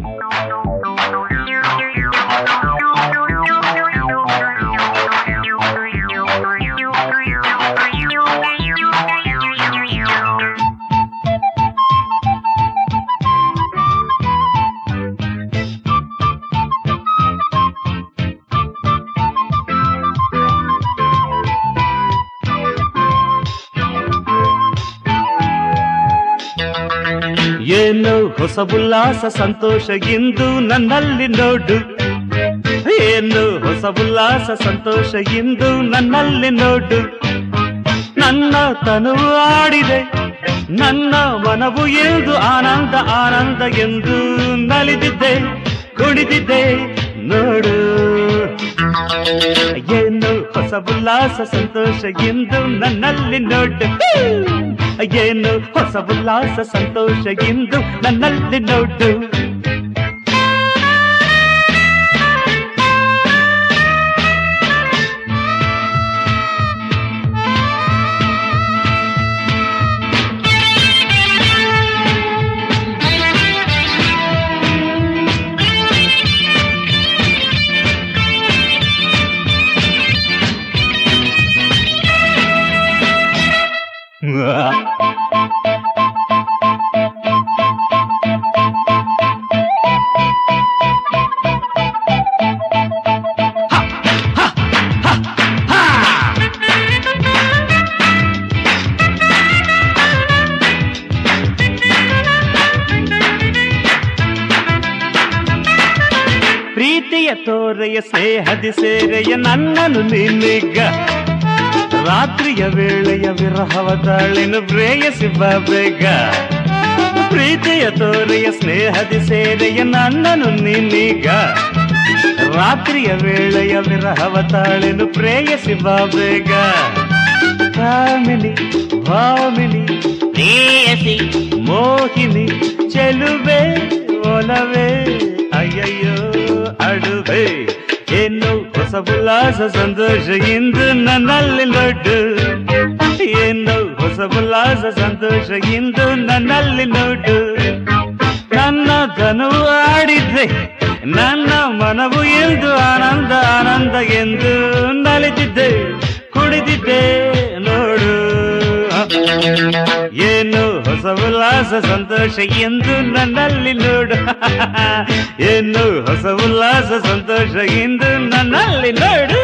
ಏನು ಹೊಸ ಉಲ್ಲಾಸ ಸಂತೋಷ ಇಂದು ನನ್ನಲ್ಲಿ ನೋಡು ಏನು ಹೊಸ ಉಲ್ಲಾಸ ಸಂತೋಷ ಇಂದು ನನ್ನಲ್ಲಿ ನೋಡು ನನ್ನ ತನುವು ಆಡಿದೆ ನನ್ನ ಮನವು ಎಂದು ಆನಂದ ಆನಂದ ಎಂದು ನಲಿದಿದ್ದೆ ಕುಣಿದಿದ್ದೆ ನೋಡು ಏನು ಹೊಸ ಉಲ್ಲಾಸ ಸಂತೋಷ ಎಂದು ನನ್ನಲ್ಲಿ ನೋಡು ಏನು ಹೊಸ ಉಲ್ಲಾಸ ಸಂತೋಷ ಎಂದು ನನ್ನಲ್ಲಿ ನೋಡು ಪ್ರೀತಿಯ ತೋರೆಯ ಸ್ನೇಹದಿ ಸೇರೆಯ ನನ್ನನು ನಿನ್ನಿಗ ರಾತ್ರಿಯ ವೇಳೆಯ ವಿರಹವ ತಾಳಿನ ಪ್ರೇಯಸಿ ಬಾ ಬೇಗ ಪ್ರೀತಿಯ ತೋರೆಯ ಸ್ನೇಹದಿ ಸೇರೆಯ ನನ್ನನು ನಿನ್ನೀಗ ರಾತ್ರಿಯ ವೇಳೆಯ ವಿರಹವ ತಾಳಿನ ಪ್ರೇಯಸಿ ಬಾ ಬೇಗ ಕಾಮಿನಿ ಭಾಮಿನಿ ಪ್ರೇಯಸಿ ಮೋಹಿನಿ ಚೆಲುವೆ ಒಲವೇ ಅಯ್ಯಯ್ಯೋ ಅಡುವೆ ಏನು ಹೊಸ ಉಲ್ಲಾಸ ಸಂತೋಷ ಇಂದು ನನ್ನಲ್ಲಿ ನೋಡು ಏನು ಹೊಸ ಉಲ್ಲಾಸ ಸಂತೋಷ ಇಂದು ನನ್ನಲ್ಲಿ ನೋಡು ನನ್ನ ಧನುವು ಆಡಿದ್ದೆ ನನ್ನ ಮನವು ಎಂದು ಆನಂದ ಆನಂದ ಎಂದು ನಲಿದಿದ್ದೆ ಕುಡಿದಿದ್ದೆ ನೋಡು ಏನು ಹೊಸ ಉಲ್ಲಾಸ ಸಂತೋಷ ಎಂದು ನನ್ನಲ್ಲಿ ನೋಡು ಏನು ಹೊಸ ಉಲ್ಲಾಸ ಸಂತೋಷ ಎಂದು ನನ್ನಲ್ಲಿ ನೋಡು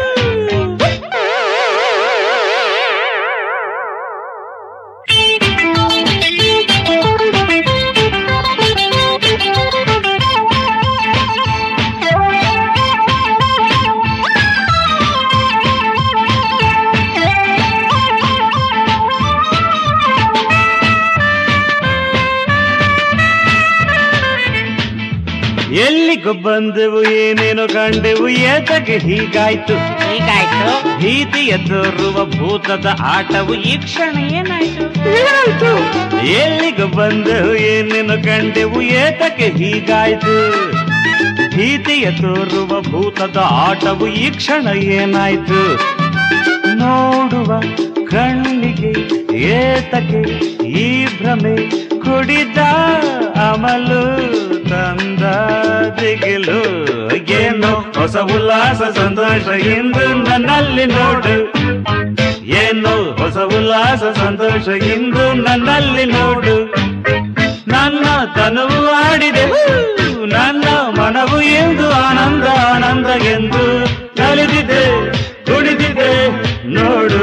ಎಲ್ಲಿಗೂ ಬಂದೆವು ಏನೇನೋ ಕಂಡೆವು ಏತಕ್ಕೆ ಹೀಗಾಯ್ತು ಹೀಗಾಯ್ತು ಭೀತಿಯ ತೋರುವ ಭೂತದ ಆಟವು ಈ ಕ್ಷಣ ಏನಾಯ್ತು ಎಲ್ಲಿಗೂ ಬಂದೆವು ಏನೇನೋ ಕಂಡೆವು ಏತಕ್ಕೆ ಹೀಗಾಯ್ತು ಭೀತಿಯ ತೋರುವ ಭೂತದ ಆಟವು ಈ ಕ್ಷಣ ಏನಾಯ್ತು ನೋಡುವ ಕಣ್ಣಿಗೆ ಏತಕ್ಕೆ ಈ ಭ್ರಮೆ ಕುಡಿದ ಅಮಲು ತಂದ ದಿಗಿಲು ಏನು ಹೊಸ ಉಲ್ಲಾಸ ಸಂತೋಷ ಎಂದು ನನ್ನಲ್ಲಿ ನೋಡು ಏನು ಹೊಸ ಉಲ್ಲಾಸ ಸಂತೋಷ ಎಂದು ನನ್ನಲ್ಲಿ ನೋಡು ನನ್ನ ತನುವು ಆಡಿದೆ ನನ್ನ ಮನವು ಎಂದು ಆನಂದ ಆನಂದ ಎಂದು ಕಲಿದಿದೆ ಕುಡಿದಿದೆ ನೋಡು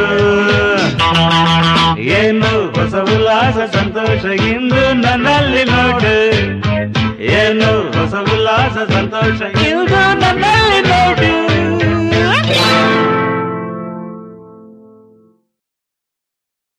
ಏನು ಹೊಸ ಉಲ್ಲಾಸ ಸಂತೋಷ ಇಂದು ನನ್ನಲ್ಲಿ ನೋಡು ಏನು ಹೊಸ ಉಲ್ಲಾಸ ಸಂತೋಷ ಇಂದು ನನ್ನ